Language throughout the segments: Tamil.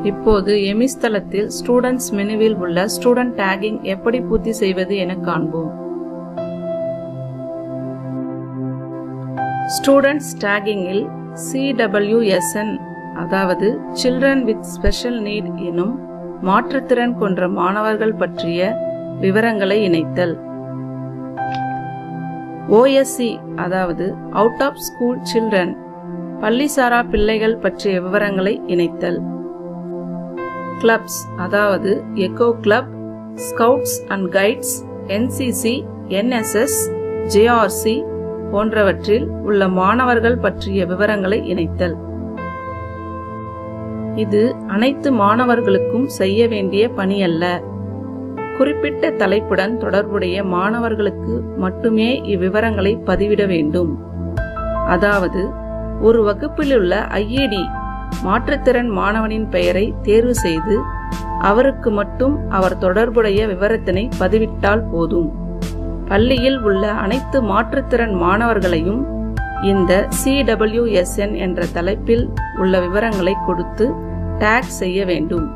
இப்போது எமிஸ் தளத்தில் ஸ்டூடெண்ட்ஸ் மெனுவில் உள்ள ஸ்டூடெண்ட் டேகிங் எப்படி பூர்த்தி செய்வது என காண்போம் ஸ்டூடெண்ட்ஸ் டேகிங்கில் சிடபிள்யூஎஸ்என் அதாவது சில்ட்ரன் வித் ஸ்பெஷல் நீட் எனும் மாற்றுத்திறன் கொண்ட மாணவர்கள் பற்றிய விவரங்களை இணைத்தல் ஓஎஸ்சி அதாவது அவுட் ஆஃப் ஸ்கூல் சில்ட்ரன் பள்ளிசாரா பிள்ளைகள் பற்றிய விவரங்களை இணைத்தல் கிளப்ஸ் அதாவது eco club scouts and guides NCC NSS JRC போன்றவற்றில் உள்ள மாணவர்கள் பற்றிய விவரங்களை இணைத்தல் இது அனைத்து மாணவர்களுக்கும் செய்ய வேண்டிய பணி அல்ல குறிப்பிட்ட தலைப்புடன் தொடர்புடைய மாணவர்களுக்கு மட்டுமே இவ்விவரங்களை பதிவிட வேண்டும் அதாவது ஒரு வகுப்பிலுள்ள ஐஏடி மாற்றுத்திறன் மாணவனின் பெயரை தேர்வு செய்து அவருக்கு மட்டும் அவர் தொடர்புடைய விவரத்தினை பதிவிட்டால் போதும் பள்ளியில் உள்ள அனைத்து மாற்றுத்திறன் மாணவர்களையும் இந்த சிடபிள்யூஎஸ்என் என்ற தலைப்பில் உள்ள விவரங்களை கொடுத்து டேக் செய்ய வேண்டும்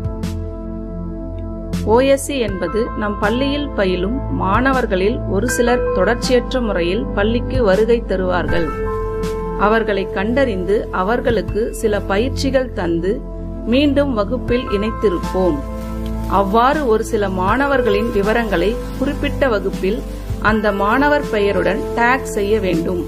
ஓஎஸ்சி என்பது நம் பள்ளியில் பயிலும் மாணவர்களில் ஒரு சிலர் தொடர்ச்சியற்ற முறையில் பள்ளிக்கு வருகை தருவார்கள் அவர்களை கண்டறிந்து அவர்களுக்கு சில பயிற்சிகள் தந்து மீண்டும் வகுப்பில் இணைத்திருப்போம் அவ்வாறு ஒரு சில மாணவர்களின் விவரங்களை குறிப்பிட்ட வகுப்பில் அந்த மாணவர் பெயருடன் டேக் செய்ய வேண்டும்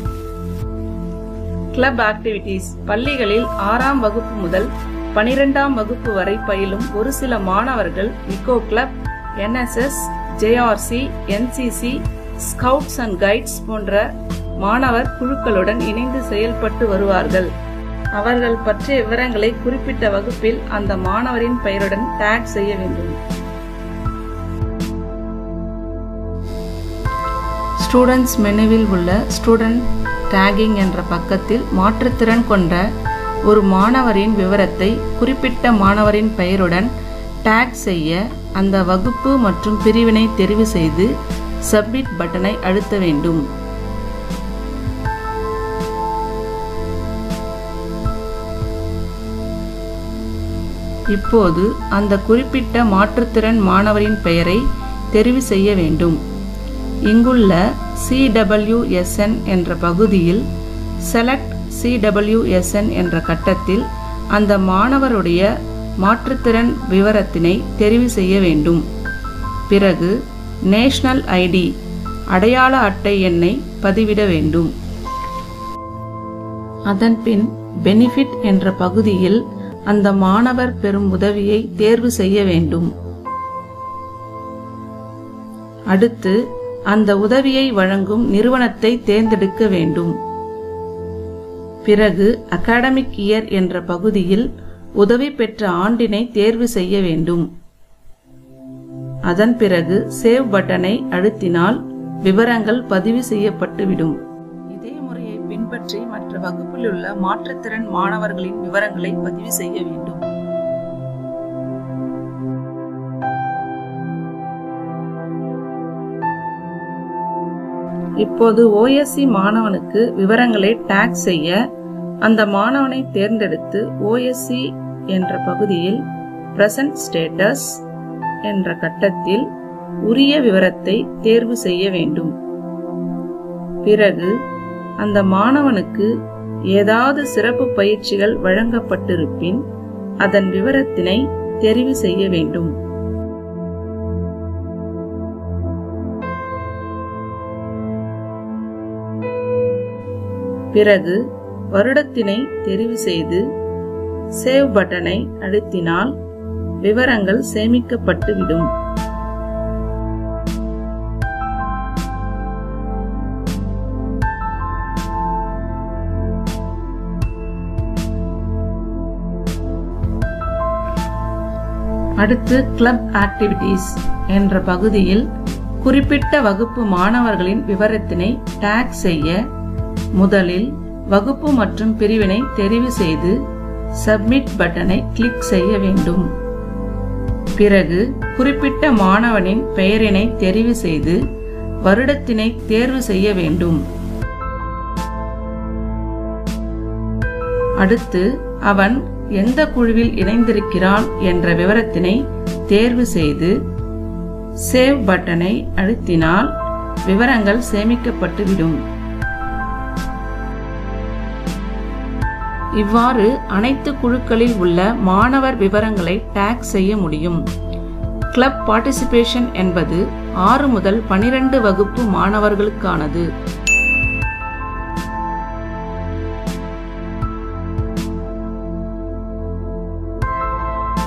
கிளப் ஆக்டிவிட்டீஸ் பள்ளிகளில் ஆறாம் வகுப்பு முதல் பனிரெண்டாம் வகுப்பு வரை பயிலும் ஒரு சில மாணவர்கள் eco club NSS JRC NCC scouts and guides போன்ற மாணவர் குழுக்களுடன் இணைந்து செயல்பட்டு வருவார்கள் அவர்கள் பற்றிய விவரங்களை குறிப்பிட்ட வகுப்பில் அந்த மாணவரின் பெயருடன் டேக் செய்ய வேண்டும் ஸ்டூடெண்ட்ஸ் மெனுவில் உள்ள ஸ்டூடெண்ட் டேகிங் என்ற பக்கத்தில் மாற்றுத்திறன் கொண்ட ஒரு மாணவரின் விவரத்தை குறிப்பிட்ட மாணவரின் பெயருடன் டேக் செய்ய அந்த வகுப்பு மற்றும் பிரிவினை தெரிவு செய்து சப்மிட் பட்டனை அழுத்த வேண்டும் இப்போது அந்த குறிப்பிட்ட மாற்றுத்திறன் மாணவரின் பெயரை தெரிவு செய்ய வேண்டும் இங்குள்ள சிடபிள்யூஎஸ்என் என்ற பகுதியில் செலக்ட் சிடபிள்யூஎஸ்என் என்ற கட்டத்தில் அந்த மாணவருடைய மாற்றுத்திறன் விவரத்தினை தெரிவு செய்ய வேண்டும் பிறகு நேஷனல் ஐடி அடையாள அட்டை எண்ணை பதிவிட வேண்டும் அதன்பின் பெனிஃபிட் என்ற பகுதியில் அந்த மாணவர் பெறும் உதவியை தேர்வு செய்ய வேண்டும் அடுத்து அந்த உதவியை வழங்கும் நிறுவனத்தை தேர்ந்தெடுக்க வேண்டும் பிறகு அகாடமிக் இயர் என்ற பகுதியில் உதவி பெற்ற ஆண்டினை தேர்வு செய்ய வேண்டும் அதன் பிறகு சேவ் பட்டனை அழுத்தினால் விவரங்கள் பதிவு செய்யப்பட்டுவிடும் இதே முறையை பின்பற்றி மற்ற வகுப்பில் உள்ள மாற்றுத்திறன் மாணவர்களின் விவரங்களை பதிவு செய்ய வேண்டும் இப்போது ஓஎஸ்சி மாணவனுக்கு விவரங்களை டேக் செய்ய அந்த மாணவனை தேர்ந்தெடுத்து ஓஎஸ்சி என்ற பகுதியில் பிரசன்ட் ஸ்டேட்டஸ் என்ற கட்டத்தில் உரிய விவரத்தை தேர்வு செய்ய வேண்டும் பிறகு அந்த மாணவனுக்கு ஏதாவது சிறப்பு பயிற்சிகள் வழங்கப்பட்டிருப்பின் அதன் விவரத்தினை தெரிவு செய்ய வேண்டும் பிறகு வருடத்தினை தெரிவு செய்து சேவ் பட்டனை அழுத்தினால் விவரங்கள் சேமிக்கப்பட்டுவிடும் அடுத்து கிளப் ஆக்டிவிட்டீஸ் என்ற பகுதியில் குறிப்பிட்ட வகுப்பு மாணவர்களின் விவரத்தினை டேக் செய்ய முதலில் வகுப்பு மற்றும் பிரிவினை தெரிவு செய்து சப்மிட் பட்டனை கிளிக் செய்ய வேண்டும் பிறகு குறிப்பிட்ட மாணவனின் பெயரினை தெரிவு செய்து வருடத்தினை தேர்வு செய்ய வேண்டும் அடுத்து அவன் எந்த குழுவில் இணைந்திருக்கிறான் என்ற விவரத்தினை தேர்வு செய்து சேவ் பட்டனை அழுத்தினால் விவரங்கள் சேமிக்கப்பட்டுவிடும் இவ்வாறு அனைத்து குழுக்களில் உள்ள மாணவர் விவரங்களை டேக் செய்ய முடியும் கிளப் பார்ட்டிசிபேஷன் என்பது ஆறு முதல் பனிரெண்டு வகுப்பு மாணவர்களுக்கானது